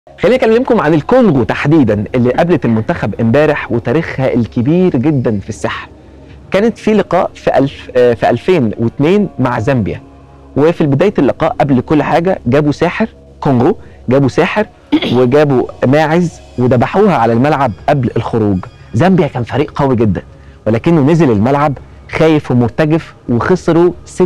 خليني اكلمكم عن الكونغو تحديدا اللي قابلت المنتخب امبارح وتاريخها الكبير جدا في الساحه. كانت في لقاء في ألف آه، في 2002 مع زامبيا وفي بدايه اللقاء قبل كل حاجه جابوا ساحر كونغو جابوا ساحر وجابوا ماعز وذبحوها على الملعب قبل الخروج. زامبيا كان فريق قوي جدا ولكنه نزل الملعب خايف ومرتجف وخسروا 6-1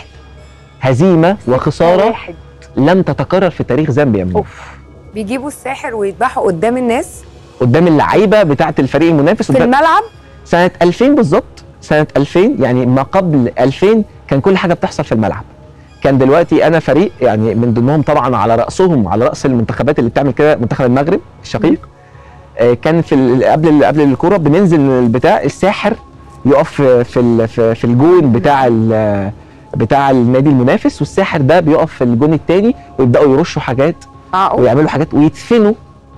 هزيمه وخساره واحد لم تتكرر في تاريخ زامبيا من اوف بيجيبوا الساحر ويذبحوا قدام الناس قدام اللعيبه بتاعه الفريق المنافس في قدام الملعب سنه 2000 بالظبط سنه 2000 يعني ما قبل 2000 كان كل حاجه بتحصل في الملعب كان دلوقتي انا فريق يعني من ضمنهم طبعا على راسهم على راس المنتخبات اللي بتعمل كده منتخب المغرب الشقيق آه، كان في ال- قبل قبل الكوره بننزل البتاع الساحر يقف في ال- في في الجون بتاع ال- بتاع النادي المنافس والساحر ده بيقف في الجون الثاني ويبداوا يرشوا حاجات معقول ويعملوا حاجات ويدفنوا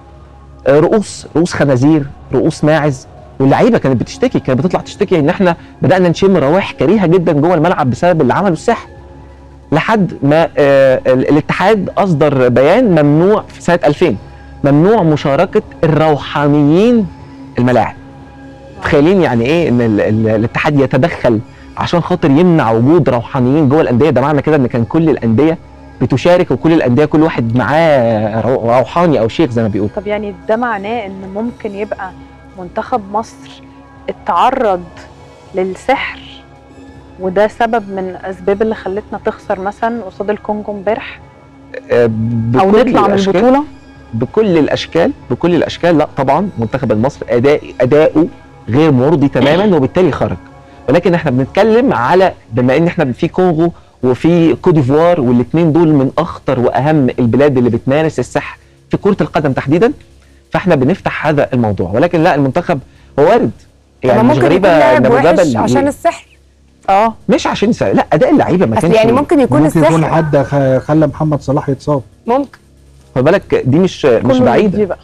آه، رؤوس رؤوس خنازير رؤوس ماعز واللعيبه كانت بتشتكي كانت بتطلع تشتكي ان احنا بدانا نشم روائح كريهه جدا جوه الملعب بسبب اللي عمله الساحر لحد ما آه، ال- الاتحاد اصدر بيان ممنوع في سنه 2000 ممنوع مشاركه الروحانيين الملاعب تخيلين يعني ايه ان ال- ال- الاتحاد يتدخل عشان خاطر يمنع وجود روحانيين جوه الانديه ده معنى كده ان كان كل الانديه بتشارك وكل الانديه كل واحد معاه رو- روحاني او شيخ زي ما بيقول طب يعني ده معناه ان ممكن يبقى منتخب مصر اتعرض للسحر وده سبب من الاسباب اللي خلتنا تخسر مثلا قصاد الكونجو امبارح آه، او بكل نطلع من الأشكال- البطوله بكل الاشكال بكل الاشكال لا طبعا منتخب المصري اداء اداؤه غير مرضي تماما وبالتالي خرج ولكن احنا بنتكلم على بما ان احنا في كونغو وفي كوت ديفوار والاثنين دول من اخطر واهم البلاد اللي بتمارس السحر في كره القدم تحديدا فاحنا بنفتح هذا الموضوع ولكن لا المنتخب هو وارد يعني طب مش ممكن غريبه يكون لاعب ان ابو وحش جبل عشان السحر اه مش عشان سهل. لا اداء اللعيبه ما اصل كانش يعني ممكن يكون ممكن يكون السحر حد خ- خلى محمد صلاح يتصاب ممكن خد بالك دي مش مش كله بعيده دي بقى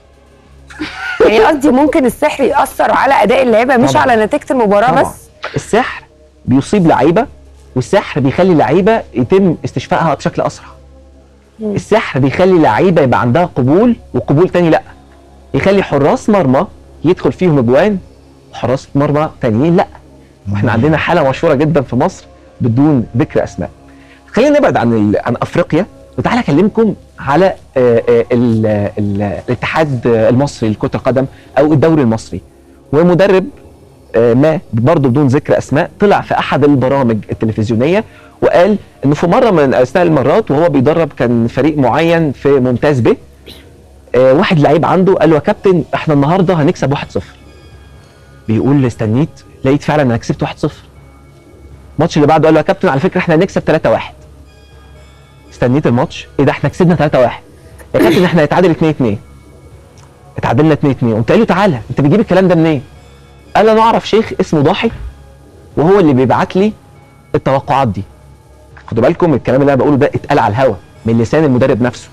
يعني قصدي ممكن السحر ياثر على اداء اللعيبه مش طبعاً. على نتيجه المباراه طبعاً. بس السحر بيصيب لعيبه والسحر بيخلي اللعيبه يتم استشفائها بشكل اسرع مم. السحر بيخلي لعيبه يبقى عندها قبول وقبول تاني لا يخلي حراس مرمى يدخل فيهم اجوان وحراس مرمى تانيين لا واحنا عندنا حاله مشهوره جدا في مصر بدون ذكر اسماء خلينا نبعد عن ال- عن افريقيا وتعالى اكلمكم على آه، آه، ال- ال- الاتحاد المصري لكره القدم او الدوري المصري ومدرب آه، ما برضه بدون ذكر اسماء طلع في احد البرامج التلفزيونيه وقال انه في مره من اثناء المرات وهو بيدرب كان فريق معين في ممتاز ب آه، واحد لعيب عنده قال له يا كابتن احنا النهارده هنكسب 1-0 بيقول استنيت لقيت فعلا انا كسبت 1-0 الماتش اللي بعده قال له يا كابتن على فكره احنا هنكسب 3-1 استنيت الماتش ايه ده احنا كسبنا 3-1 يا كابتن احنا هنتعادل 2-2 اتعادلنا 2-2 قمت قايل له تعالى انت بتجيب الكلام ده منين؟ قال انا اعرف شيخ اسمه ضاحي وهو اللي بيبعت لي التوقعات دي خدوا بالكم الكلام اللي انا بقوله ده اتقال على الهوا من لسان المدرب نفسه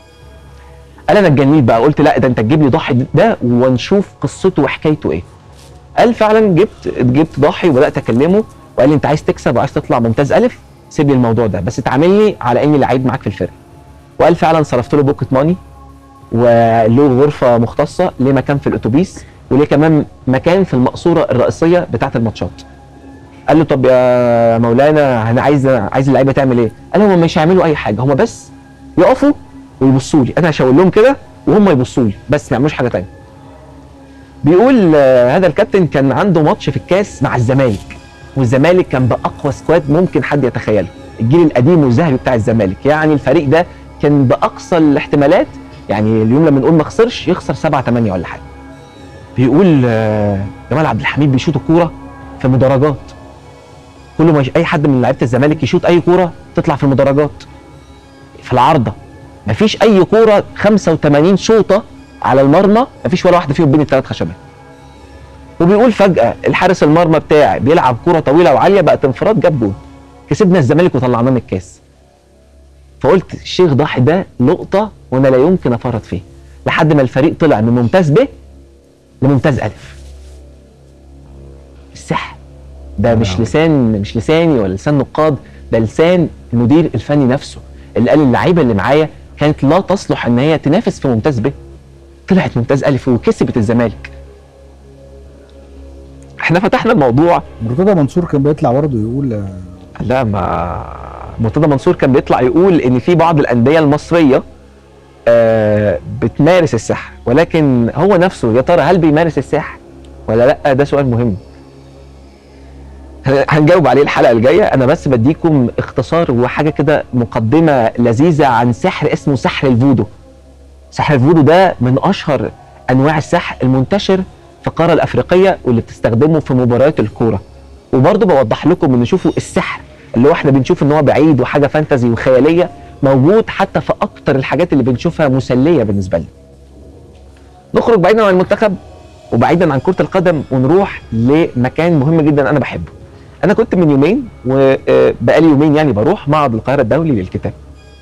قال انا اتجنيت بقى قلت لا ده انت تجيب لي ضاحي ده ونشوف قصته وحكايته ايه قال فعلا جبت جبت ضاحي وبدات اكلمه وقال لي انت عايز تكسب وعايز تطلع ممتاز الف سيب لي الموضوع ده بس تعاملني على اني لعيب معاك في الفرقه وقال فعلا صرفت له بوكيت ماني وله غرفه مختصه ليه مكان في الاتوبيس وليه كمان مكان في المقصوره الرئيسيه بتاعه الماتشات قال له طب يا مولانا انا عايز عايز اللعيبه تعمل ايه؟ قال هم مش هيعملوا اي حاجه هم بس يقفوا ويبصوا لي انا هشاور لهم كده وهم يبصوا لي بس ما يعملوش حاجه تانية بيقول آه، هذا الكابتن كان عنده ماتش في الكاس مع الزمالك والزمالك كان باقوى سكواد ممكن حد يتخيله الجيل القديم والذهبي بتاع الزمالك يعني الفريق ده كان باقصى الاحتمالات يعني اليوم لما نقول ما خسرش يخسر 7 8 ولا حاجه بيقول آه، جمال عبد الحميد بيشوط الكوره في مدرجات كل ما يش- اي حد من لعيبه الزمالك يشوط اي كوره تطلع في المدرجات في العارضه مفيش اي كوره 85 شوطه على المرمى مفيش ولا واحده فيهم بين الثلاث خشبات وبيقول فجاه الحارس المرمى بتاعي بيلعب كوره طويله وعاليه بقت انفراد جاب جول كسبنا الزمالك وطلعناه من الكاس فقلت الشيخ ضاحي ده نقطه وانا لا يمكن افرط فيه لحد ما الفريق طلع من ممتاز ب لممتاز الف السحر ده مش نعم. لسان مش لساني ولا لسان نقاد ده لسان المدير الفني نفسه اللي قال اللعيبه اللي معايا كانت لا تصلح ان هي تنافس في ممتاز ب طلعت ممتاز الف وكسبت الزمالك احنا فتحنا الموضوع مرتضى منصور كان بيطلع برضه يقول آه، لا ما مرتضى منصور كان بيطلع يقول ان في بعض الانديه المصريه آه بتمارس السحر ولكن هو نفسه يا ترى هل بيمارس السحر ولا لا ده سؤال مهم هن- هنجاوب عليه الحلقه الجايه انا بس بديكم اختصار وحاجه كده مقدمه لذيذه عن سحر اسمه سحر الفودو سحر الفودو ده من اشهر انواع السحر المنتشر في القاره الافريقيه واللي بتستخدمه في مباريات الكوره وبرضه بوضح لكم ان شوفوا السحر اللي هو احنا بنشوف ان هو بعيد وحاجه فانتزي وخياليه موجود حتى في اكتر الحاجات اللي بنشوفها مسليه بالنسبه لنا. نخرج بعيدا عن المنتخب وبعيدا عن كره القدم ونروح لمكان مهم جدا انا بحبه. انا كنت من يومين وبقالي يومين يعني بروح معرض القاهره الدولي للكتاب.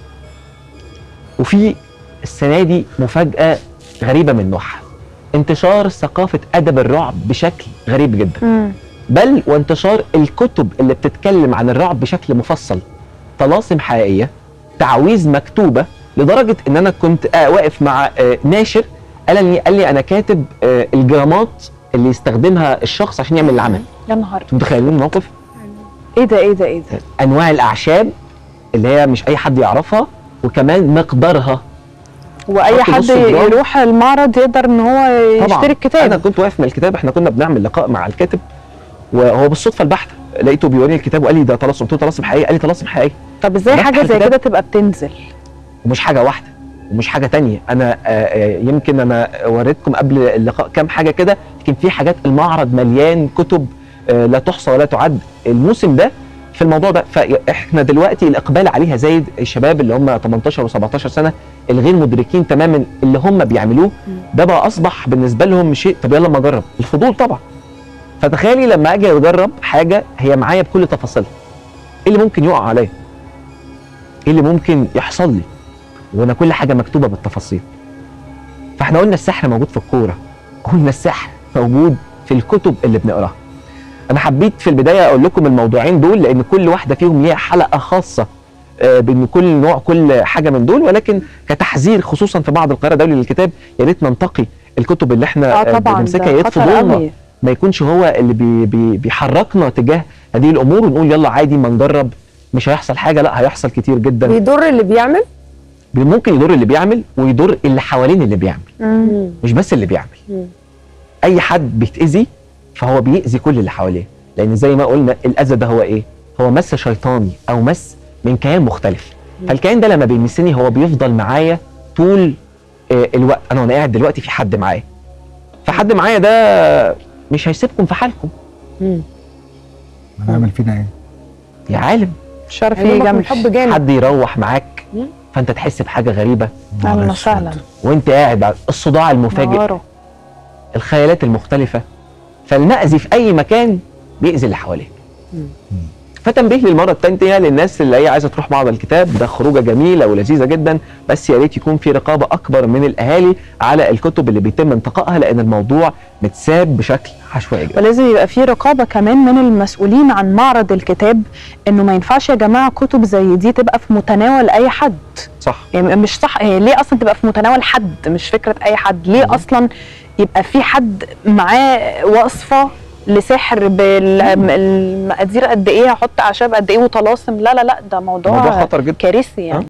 وفي السنه دي مفاجاه غريبه من نوعها. انتشار ثقافه ادب الرعب بشكل غريب جدا. مم. بل وانتشار الكتب اللي بتتكلم عن الرعب بشكل مفصل طلاسم حقيقيه تعويذ مكتوبه لدرجه ان انا كنت آه واقف مع آه ناشر قال لي قال لي انا كاتب آه الجرامات اللي يستخدمها الشخص عشان يعمل العمل يا نهار انتوا متخيلين الموقف ايه ده ايه ده ايه ده انواع الاعشاب اللي هي مش اي حد يعرفها وكمان مقدارها واي حط حد نص جرام. يروح المعرض يقدر ان هو طبعا يشتري الكتاب انا كنت واقف من الكتاب احنا كنا بنعمل لقاء مع الكاتب وهو بالصدفه البحته لقيته بيوريني الكتاب وقال لي ده طلاسم قلت له طلاسم حقيقيه قال لي طلاسم حقيقيه طب ازاي بفتح حاجه زي الكتاب. كده تبقى بتنزل ومش حاجه واحده ومش حاجه تانية انا آه، آه، يمكن انا وريتكم قبل اللقاء كام حاجه كده لكن في حاجات المعرض مليان كتب آه، لا تحصى ولا تعد الموسم ده في الموضوع ده فاحنا دلوقتي الاقبال عليها زايد الشباب اللي هم 18 و17 سنه الغير مدركين تماما اللي هم بيعملوه ده بقى اصبح بالنسبه لهم شيء طب يلا ما اجرب الفضول طبعا فتخيلي لما اجي اجرب حاجه هي معايا بكل تفاصيلها ايه اللي ممكن يقع عليا ايه اللي ممكن يحصل لي وانا كل حاجه مكتوبه بالتفاصيل فاحنا قلنا السحر موجود في الكوره قلنا السحر موجود في الكتب اللي بنقراها انا حبيت في البدايه اقول لكم الموضوعين دول لان كل واحده فيهم ليها حلقه خاصه آه، بان كل نوع كل حاجه من دول ولكن كتحذير خصوصا في بعض القاهره الدولي للكتاب يا ريت ننتقي الكتب اللي احنا اه آه، طبعا بنمسكها يا ده ريت خطر فضولنا قوي ما يكونش هو اللي بي بي بيحركنا تجاه هذه الامور ونقول يلا عادي ما نجرب مش هيحصل حاجه لا هيحصل كتير جدا بيضر اللي بيعمل ممكن يضر اللي بيعمل ويضر اللي حوالين اللي بيعمل مم. مش بس اللي بيعمل مم. اي حد بيتاذي فهو بيأذي كل اللي حواليه لان زي ما قلنا الاذى ده هو ايه هو مس شيطاني او مس من كيان مختلف فالكيان ده لما بيمسني هو بيفضل معايا طول آه، الوقت انا وانا قاعد دلوقتي في حد معايا فحد معايا ده مش هيسيبكم في حالكم هنعمل فينا ايه؟ يا عالم الشرف هيجيبك يجي من جنب حب جامد حد يروح معاك مم. فانت تحس بحاجه غريبه اهلا نهار وسهلا أسود. وانت قاعد على الصداع المفاجئ نهاره. الخيالات المختلفة فالمأذي في أي مكان بيأذي اللي حواليه فتنبيه للمرة التانية للناس اللي هي عايزة تروح معرض الكتاب ده خروجة جميلة ولذيذة جدا بس يا ريت يكون في رقابة أكبر من الأهالي على الكتب اللي بيتم انتقائها لأن الموضوع متساب بشكل عشوائي جدا ولازم يبقى في رقابه كمان من المسؤولين عن معرض الكتاب انه ما ينفعش يا جماعه كتب زي دي تبقى في متناول اي حد صح يعني مش صح هي ليه اصلا تبقى في متناول حد مش فكره اي حد ليه مم. اصلا يبقى في حد معاه وصفه لسحر بالمقادير قد ايه هحط اعشاب قد ايه وطلاسم لا لا لا ده موضوع موضوع خطر جدا كارثي يعني